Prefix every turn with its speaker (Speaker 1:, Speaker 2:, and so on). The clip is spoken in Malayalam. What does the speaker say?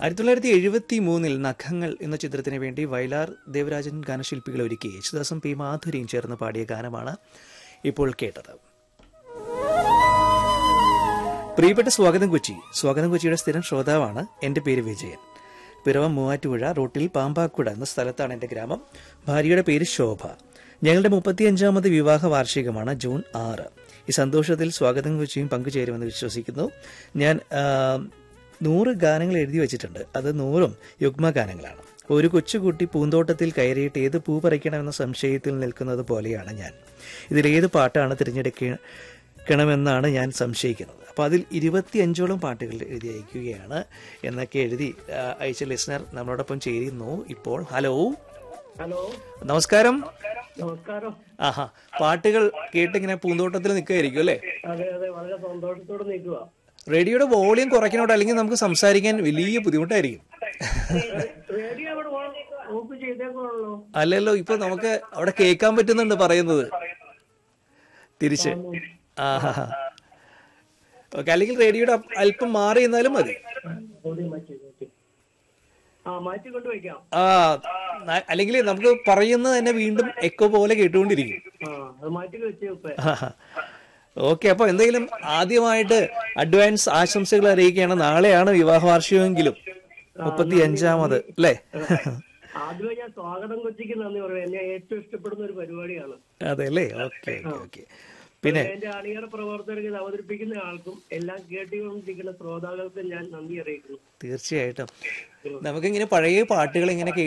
Speaker 1: ആയിരത്തി തൊള്ളായിരത്തി എഴുപത്തി മൂന്നിൽ നഖങ്ങൾ എന്ന ചിത്രത്തിന് വേണ്ടി വയലാർ ദേവരാജൻ ഗാനശില്പികൾ ഒരുക്കി യേശുദാസും പി മാധുരിയും ചേർന്ന് പാടിയ ഗാനമാണ് ഇപ്പോൾ കേട്ടത് പ്രിയപ്പെട്ട സ്വാഗതം കൊച്ചി സ്വാഗതം കൊച്ചിയുടെ സ്ഥിരം ശ്രോതാവാണ് എൻ്റെ പേര് വിജയൻ പിറവം മൂവാറ്റുപുഴ റോട്ടിൽ പാമ്പാക്കുട എന്ന സ്ഥലത്താണ് എൻ്റെ ഗ്രാമം ഭാര്യയുടെ പേര് ശോഭ ഞങ്ങളുടെ മുപ്പത്തിയഞ്ചാമത് വിവാഹ വാർഷികമാണ് ജൂൺ ആറ് ഈ സന്തോഷത്തിൽ സ്വാഗതം കൊച്ചിയും പങ്കുചേരുമെന്ന് വിശ്വസിക്കുന്നു ഞാൻ ആ, നൂറ് ഗാനങ്ങൾ എഴുതി വെച്ചിട്ടുണ്ട് അത് നൂറും യുഗ്മ ഗാനങ്ങളാണ് ഒരു കൊച്ചുകുട്ടി പൂന്തോട്ടത്തിൽ കയറിയിട്ട് ഏത് പൂ പറിക്കണമെന്ന സംശയത്തിൽ നിൽക്കുന്നത് പോലെയാണ് ഞാൻ ഇതിലേത് പാട്ടാണ് തിരഞ്ഞെടുക്കണമെന്നാണ് ഞാൻ സംശയിക്കുന്നത് അപ്പോൾ അതിൽ ഇരുപത്തിയഞ്ചോളം പാട്ടുകൾ എഴുതി അയക്കുകയാണ് എന്നൊക്കെ എഴുതി ആ, അയച്ച ലിസണർ നമ്മളോടൊപ്പം ചേരുന്നു ഇപ്പോൾ ഹലോ
Speaker 2: ഹലോ
Speaker 1: നമസ്കാരം
Speaker 2: നമസ്കാരം
Speaker 1: ആഹാ പാട്ടുകൾ കേട്ടിങ്ങനെ പൂന്തോട്ടത്തിൽ നിൽക്കുകയായിരിക്കും അല്ലേ
Speaker 2: അതെ അതെ വളരെ സന്തോഷത്തോടെ നിൽക്കുക
Speaker 1: റേഡിയോയുടെ വോളിയം കുറയ്ക്കണോട്ടോ അല്ലെങ്കിൽ നമുക്ക് സംസാരിക്കാൻ വലിയ ബുദ്ധിമുട്ടായിരിക്കും
Speaker 2: റേഡിയോ ഇവിടെ ഓഫ് ചെയ്തേക്കുള്ളൂ
Speaker 1: അല്ലല്ലോ ഇപ്പൊ നമുക്ക് അവിടെ കേൾക്കാൻ പറ്റുന്നുണ്ട് പറയുന്നത് തിരിച്ച് ആഹാ ഓക്കെ അല്ലെങ്കിൽ റേഡിയോയുടെ അ- അല്പം മാറി നിന്നാലും മതി
Speaker 2: ഓടി മാറ്റി മാറ്റി ആ മാറ്റി കൊണ്ട് വെക്കാം
Speaker 1: ആ ന- അല്ലെങ്കിൽ നമുക്ക് പറയുന്നത് തന്നെ വീണ്ടും എക്കോ പോലെ കേട്ടുകൊണ്ടിരിക്കും
Speaker 2: ആ അത് മാറ്റി വെച്ച് ഇപ്പൊ
Speaker 1: ഓക്കെ അപ്പൊ എന്തെങ്കിലും ആദ്യമായിട്ട് അഡ്വാൻസ് ആശംസകൾ അറിയിക്കുകയാണ് നാളെയാണ് വിവാഹ വാർഷികമെങ്കിലും മുപ്പത്തി അഞ്ചാമത് അല്ലേ
Speaker 2: ആദ്യമേ ഞാൻ സ്വാഗതം കൊച്ചിക്ക് നന്ദി പറയും എന്നെ ഏറ്റവും ഇഷ്ടപ്പെടുന്ന ഒരു പരിപാടിയാണ്
Speaker 1: അതെ അല്ലേ ഓക്കെ ഓക്കെ ഓക്കെ പിന്നെ
Speaker 2: എന്റെ അണിയറ പ്രവർത്തകർക്ക് ഇത് അവതരിപ്പിക്കുന്ന ആൾക്കും എല്ലാം കേട്ടുകൊണ്ടിരിക്കുന്ന ശ്രോതാക്കൾക്കും ഞാൻ നന്ദി അറിയിക്കുന്നു
Speaker 1: തീർച്ചയായിട്ടും നമുക്കിങ്ങനെ പഴയ പാട്ടുകൾ ഇങ്ങനെ